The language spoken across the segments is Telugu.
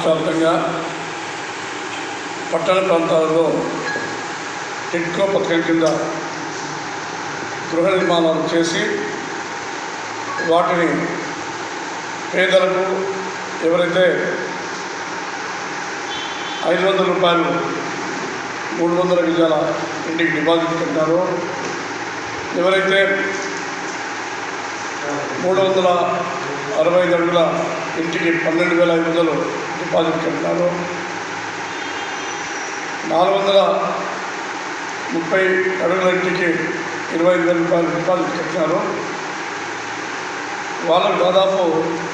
వ్యాప్తంగా పట్టణ ప్రాంతాలలో టిడ్కో పథకం కింద గృహ నిర్మాణాలు చేసి వాటిని పేదలకు ఎవరైతే ఐదు వందల రూపాయలు మూడు వందల గజాల ఇంటికి డిపాజిట్ కట్టారో ఎవరైతే మూడు వందల అరవై ఐదు అడుగుల ఇంటికి పన్నెండు వేల ఐదు వందలు డిపాజిట్ కట్టినారు నాలుగు వందల ముప్పై అడుగుల ఇంటికి ఇరవై ఐదు వేల రూపాయలు డిపాజిట్ కట్టినారు వాళ్ళకు దాదాపు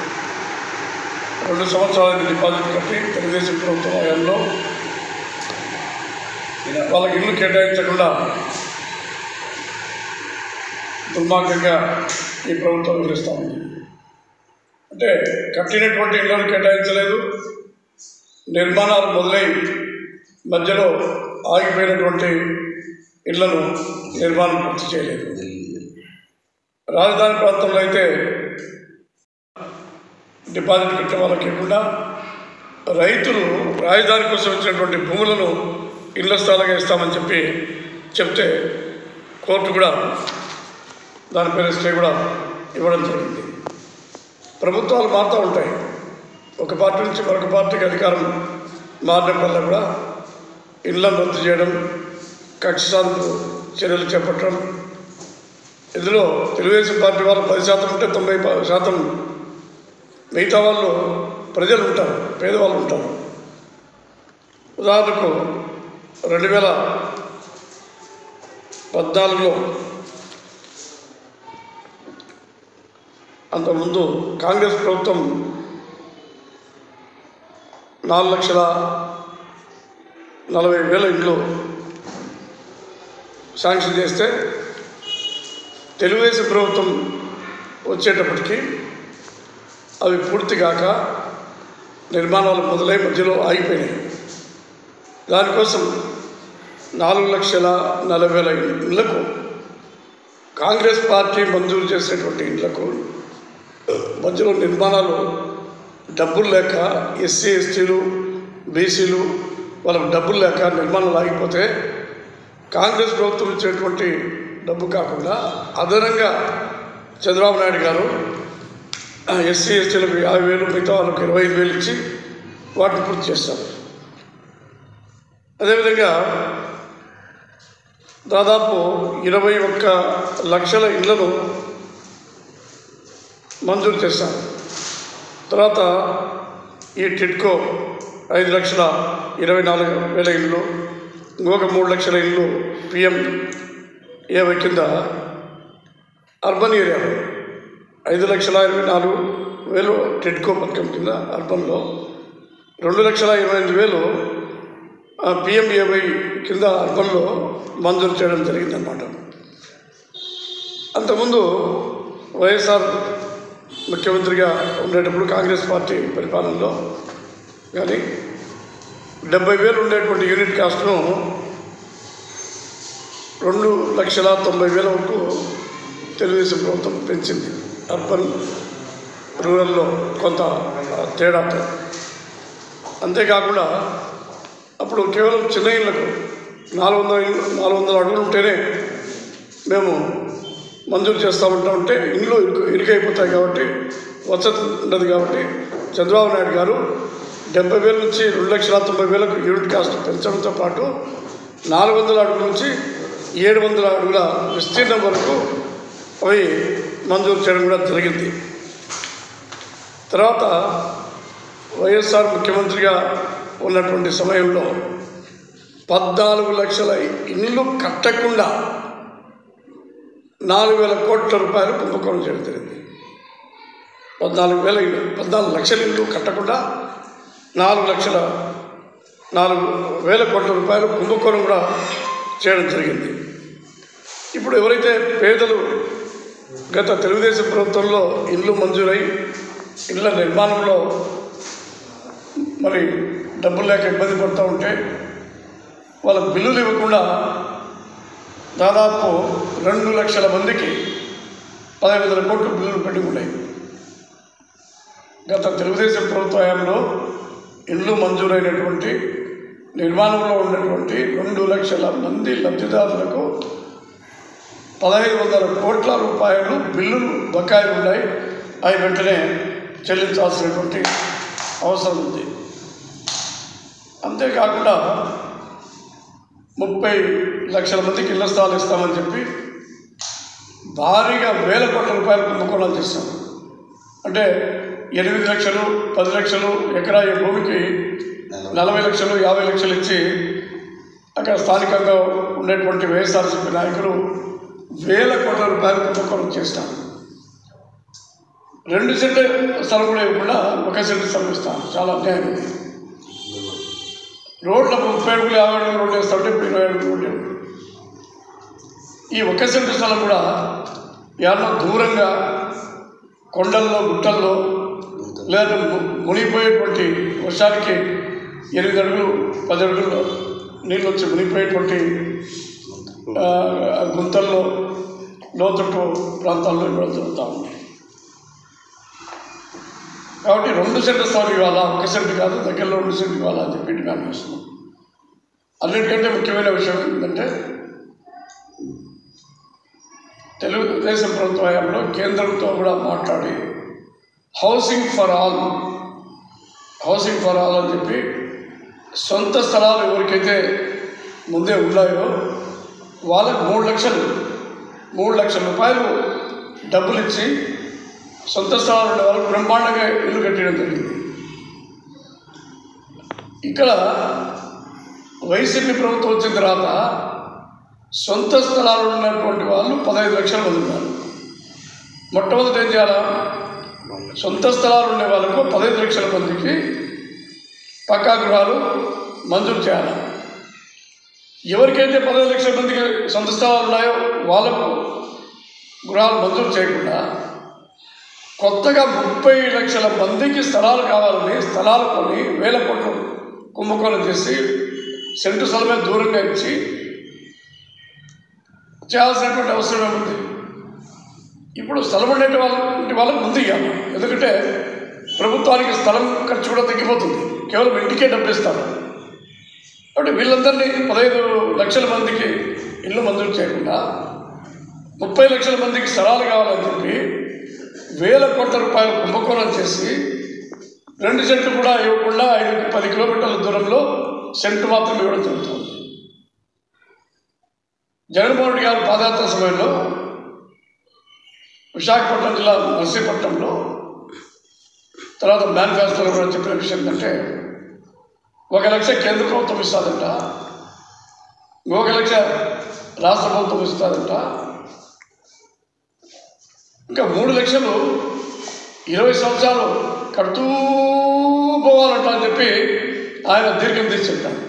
రెండు సంవత్సరాలకి డిపాజిట్ కట్టి తెలుగుదేశం ప్రభుత్వ హయాంలో వాళ్ళకి ఇల్లు కేటాయించకుండా దుర్మార్గంగా ఈ ప్రభుత్వం వివరిస్తూ ఉంది అంటే కట్టినటువంటి ఇళ్లను కేటాయించలేదు నిర్మాణాలు మొదలై మధ్యలో ఆగిపోయినటువంటి ఇళ్లను నిర్మాణం పూర్తి చేయలేదు రాజధాని ప్రాంతంలో అయితే డిపాజిట్ కట్టిన వాళ్ళకి ఇవ్వకుండా రైతులు రాజధాని కోసం వచ్చినటువంటి భూములను ఇళ్ల స్థలాలుగా ఇస్తామని చెప్పి చెప్తే కోర్టు కూడా దానిపైన స్టే కూడా ఇవ్వడం జరిగింది ప్రభుత్వాలు మారుతూ ఉంటాయి ఒక పార్టీ నుంచి మరొక పార్టీకి అధికారం మారడం వల్ల కూడా ఇళ్లను రద్దు చేయడం కక్ష సాధన చర్యలు చేపట్టడం ఇందులో తెలుగుదేశం పార్టీ వాళ్ళు పది శాతం ఉంటే తొంభై ప- శాతం మిగతా వాళ్ళు ప్రజలు ఉంటారు పేదవాళ్ళు ఉంటారు ఉదాహరణకు రెండు వేల పద్నాలుగులో అంతకుముందు కాంగ్రెస్ ప్రభుత్వం నాలుగు లక్షల నలభై వేల ఇండ్లు శాంక్షన్ చేస్తే తెలుగుదేశం ప్రభుత్వం వచ్చేటప్పటికి అవి పూర్తి కాక నిర్మాణాలు మొదలై మధ్యలో ఆగిపోయినాయి దానికోసం నాలుగు లక్షల నలభై వేల ఇళ్లకు కాంగ్రెస్ పార్టీ మంజూరు చేసినటువంటి ఇళ్లకు మధ్యలో నిర్మాణాలు డబ్బులు లేక ఎస్సీ ఎస్టీలు బీసీలు వాళ్ళకు డబ్బులు లేక నిర్మాణాలు ఆగిపోతే కాంగ్రెస్ ప్రభుత్వం ఇచ్చినటువంటి డబ్బు కాకుండా అదనంగా చంద్రబాబు నాయుడు గారు ఎస్సీ ఎస్టీలకు యాభై వేలు మిగతా వాళ్ళకి ఇరవై ఐదు వేలు ఇచ్చి వాటిని పూర్తి చేస్తారు అదేవిధంగా దాదాపు ఇరవై ఒక్క లక్షల ఇళ్లను మంజూరు చేశారు తర్వాత ఈ టిడ్కో ఐదు లక్షల ఇరవై నాలుగు వేల ఇళ్ళు ఇంకొక మూడు లక్షల ఇళ్ళు పిఎం ఏవై కింద అర్బన్ ఏరియాలో ఐదు లక్షల ఇరవై నాలుగు వేలు టిడ్కో పథకం కింద అర్బన్లో రెండు లక్షల ఇరవై ఎనిమిది వేలు పిఎంఏవై కింద అర్బన్లో మంజూరు చేయడం జరిగిందన్నమాట అంతకుముందు వైఎస్ఆర్ ముఖ్యమంత్రిగా ఉండేటప్పుడు కాంగ్రెస్ పార్టీ పరిపాలనలో కానీ డెబ్బై వేలు ఉండేటువంటి యూనిట్ కాస్ట్ను రెండు లక్షల తొంభై వేల వరకు తెలుగుదేశం ప్రభుత్వం పెంచింది అర్బన్ రూరల్లో కొంత ఆ, తేడాతో అంతేకాకుండా అప్పుడు కేవలం చిన్న ఇళ్లకు నాలుగు వందల ఇళ్ళు నాలుగు వందల అడుగులు ఉంటేనే మేము మంజూరు చేస్తామంటా ఉంటే ఇండ్లు ఇరుకు ఇరుకైపోతాయి కాబట్టి వసతి ఉండదు కాబట్టి చంద్రబాబు నాయుడు గారు డెబ్బై వేల నుంచి రెండు లక్షల తొంభై వేలకు యూనిట్ కాస్ట్ పెంచడంతో పాటు నాలుగు వందల అడుగుల నుంచి ఏడు వందల అడుగుల విస్తీర్ణం వరకు అవి మంజూరు చేయడం కూడా జరిగింది తర్వాత వైఎస్ఆర్ ముఖ్యమంత్రిగా ఉన్నటువంటి సమయంలో పద్నాలుగు లక్షల ఇల్లు కట్టకుండా నాలుగు వేల కోట్ల రూపాయలు కుంభకోణం చేయడం జరిగింది పద్నాలుగు వేల ఇల్లు పద్నాలుగు లక్షల ఇల్లు కట్టకుండా నాలుగు లక్షల నాలుగు వేల కోట్ల రూపాయలు కుంభకోణం కూడా చేయడం జరిగింది ఇప్పుడు ఎవరైతే పేదలు గత తెలుగుదేశం ప్రభుత్వంలో ఇల్లు మంజూరై ఇళ్ళ నిర్మాణంలో మరి డబ్బులు లేక ఇబ్బంది పడుతూ ఉంటే వాళ్ళ బిల్లులు ఇవ్వకుండా దాదాపు రెండు లక్షల మందికి పదహైదు వందల కోట్లు బిల్లులు పెట్టి ఉన్నాయి గత తెలుగుదేశం ప్రభుత్వ హయాంలో ఇండ్లు మంజూరైనటువంటి నిర్మాణంలో ఉన్నటువంటి రెండు లక్షల మంది లబ్ధిదారులకు పదహైదు వందల కోట్ల రూపాయలు బిల్లులు బకాయిలు ఉన్నాయి అవి వెంటనే చెల్లించాల్సినటువంటి అవసరం ఉంది అంతేకాకుండా ముప్పై లక్షల మందికి ఇళ్ల స్థలాలు ఇస్తామని చెప్పి భారీగా వేల కోట్ల రూపాయలు కుంభకోణాలు చేస్తాం అంటే ఎనిమిది లక్షలు పది లక్షలు ఎకరా ఈ భూమికి నలభై లక్షలు యాభై లక్షలు ఇచ్చి అక్కడ స్థానికంగా ఉండేటువంటి వైఎస్ఆర్సీపీ నాయకులు వేల కోట్ల రూపాయలు కుంభకోణం చేస్తాను రెండు సెంట్ స్థలం కూడా ఇవ్వకుండా ఒక సెంట్ స్థలం ఇస్తాను చాలా అన్యాయం ఇది రోడ్ల ముప్పై అడుగులు యాభై అడుగులు రోడ్లు వేస్తుంటే ఇప్పుడు ఇరవై అడుగులు రోడ్లు ఉంది. ఈ ఒక సెంటు స్థలం కూడా ఏమన్నా దూరంగా కొండల్లో గుట్టల్లో లేదా ము- మునిగిపోయేటువంటి వర్షానికి ఎనిమిది అడుగులు పది అడుగులు నీళ్ళు వచ్చి మునిగిపోయేటువంటి ఆ, గుంతల్లో లోతట్టు ప్రాంతాల్లో ఇవ్వడం జరుగుతూ ఉంది కాబట్టి రెండు సెంట్ల స్థలం ఇవ్వాలా ఒక సెంట్ కాదు దగ్గరలో రెండు సెంట్ ఇవ్వాలా అని చెప్పి డిమాండ్ చేస్తున్నాం అన్నిటికంటే ముఖ్యమైన విషయం ఏంటంటే తెలుగుదేశం ప్రభుత్వ హయాంలో కేంద్రంతో కూడా మాట్లాడి housing for all housing for all అని చెప్పి సొంత స్థలాలు ఎవరికైతే ముందే ఉన్నాయో వాళ్ళకు మూడు లక్షలు మూడు లక్షల రూపాయలు డబ్బులు ఇచ్చి సొంత స్థలాలు ఉండే వాళ్ళకి బ్రహ్మాండంగా ఇల్లు కట్టడం జరిగింది ఇక్కడ వైసీపీ ప్రభుత్వం వచ్చిన తర్వాత సొంత స్థలాలు ఉన్నటువంటి వాళ్ళు పదహైదు లక్షల మంది ఉన్నారు మొట్టమొదటి ఏం చేయాలా సొంత స్థలాలు ఉండే వాళ్ళకు పదహైదు లక్షల మందికి పక్కా గృహాలు మంజూరు చేయాలి ఎవరికైతే పదహైదు లక్షల మందికి సొంత స్థలాలు ఉన్నాయో వాళ్ళకు గృహాలు మంజూరు చేయకుండా కొత్తగా ముప్పై లక్షల మందికి స్థలాలు కావాలని స్థలాలు కొని వేల కోట్లు కుంభకోణం చేసి సెంటు స్థలమే దూరంగా ఇచ్చి చేయాల్సినటువంటి అవసరం ఏముంది ఇప్పుడు స్థలం ఉండే వాళ్ళ ఇంటి వాళ్ళకి ముందు ఇవ్వాలి ఎందుకంటే ప్రభుత్వానికి స్థలం ఖర్చు కూడా తగ్గిపోతుంది కేవలం ఇంటికే డబ్బు ఇస్తారు కాబట్టి వీళ్ళందరినీ పదహైదు లక్షల మందికి ఇల్లు మంజూరు చేయకుండా ముప్పై లక్షల మందికి స్థలాలు కావాలని చెప్పి వేల కోట్ల రూపాయలు కుంభకోణం చేసి రెండు సెంట్లు కూడా ఇవ్వకుండా ఐదు పది కిలోమీటర్ల దూరంలో సెంటు మాత్రం ఇవ్వడం జరుగుతుంది జగన్మోహన్ రెడ్డి గారు పాదయాత్ర సమయంలో విశాఖపట్నం జిల్లా నర్సీపట్నంలో తర్వాత మేనిఫెస్టోలో కూడా చెప్పిన విషయం ఏంటంటే ఒక లక్ష కేంద్ర ప్రభుత్వం ఇస్తుందంట ఇంకొక లక్ష రాష్ట్ర ప్రభుత్వం ఇస్తుందంట ఇంకా మూడు లక్షలు ఇరవై సంవత్సరాలు కడుతూ పోవాలంట అని చెప్పి ఆయన దీర్ఘం తీసి చెప్పాను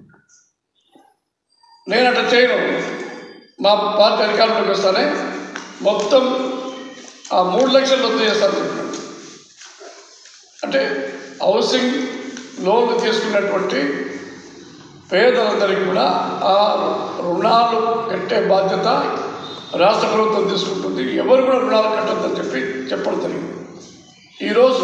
నేను అట్లా చేయను మా పార్టీ అధికారంలోకి వస్తానే మొత్తం ఆ మూడు లక్షలు రద్దు చేస్తాను చెప్పాను అంటే హౌసింగ్ లోన్లు తీసుకున్నటువంటి పేదలందరికీ కూడా ఆ రుణాలు కట్టే బాధ్యత రాష్ట్ర ప్రభుత్వం తీసుకుంటుంది ఎవరు కూడా రుణాలు కట్టొద్దని చెప్పి చెప్పడం జరిగింది ఈరోజు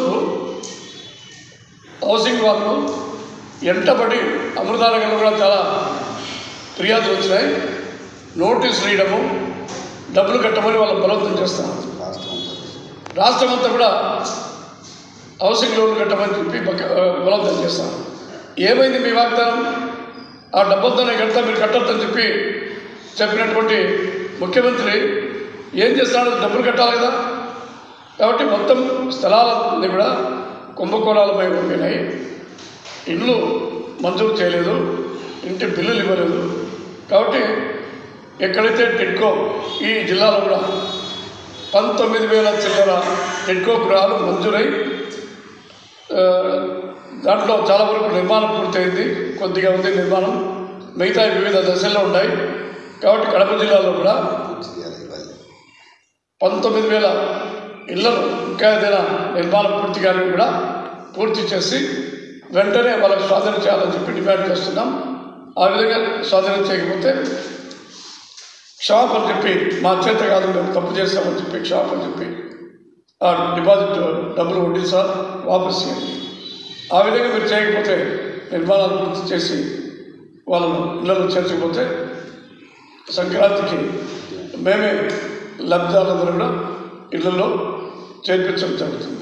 హౌసింగ్ వాళ్ళు ఎంటబడి అమృతానగర్లో కూడా చాలా ఫిర్యాదులు వచ్చినాయి నోటీసులు ఇవ్వడము డబ్బులు కట్టమని వాళ్ళు బలవంతం చేస్తున్నారు రాష్ట్రం అంతా కూడా హౌసింగ్ లోన్ కట్టమని చెప్పి బక- ఆ, బలవంతం చేస్తాను ఏమైంది మీ వాగ్దానం ఆ డబ్బులతోనే కడతా మీరు కట్టొద్దని చెప్పి చెప్పినటువంటి ముఖ్యమంత్రి ఏం చేస్తాడు డబ్బులు కట్టాలి కదా కాబట్టి మొత్తం స్థలాలన్నీ కూడా కుంభకోణాలపై ఉండినాయి ఇల్లు మంజూరు చేయలేదు ఇంటి బిల్లులు ఇవ్వలేదు కాబట్టి ఎక్కడైతే టిడ్కో ఈ జిల్లాలో కూడా పంతొమ్మిది వేల చిల్లర టిడ్కో గృహాలు మంజూరై ఆ, దాంట్లో చాలా వరకు నిర్మాణం పూర్తయింది కొద్దిగా ఉంది నిర్మాణం మిగతా వివిధ దశల్లో ఉన్నాయి కాబట్టి కడప జిల్లాలో కూడా పంతొమ్మిది వేల ఇళ్లను ఇంకా ఏదైనా నిర్మాణం పూర్తి కానీ కూడా పూర్తి చేసి వెంటనే వాళ్ళకి స్వాధీనం చేయాలని చెప్పి డిమాండ్ చేస్తున్నాం ఆ విధంగా స్వాధీనం చేయకపోతే క్షమాపణ చెప్పి మా చేత కాదు మేము తప్పు చేస్తామని చెప్పి క్షమాపణ చెప్పి ఆ డిపాజిట్ డబ్బులు వడ్డీ సార్ వాపస్ చేయండి ఆ విధంగా మీరు చేయకపోతే నిర్మాణాలు పూర్తి చేసి వాళ్ళను ఇళ్ళలో చేర్చకపోతే సంక్రాంతికి మేమే లబ్ధిదారులందరూ కూడా ఇళ్ళల్లో చేర్పించడం జరుగుతుంది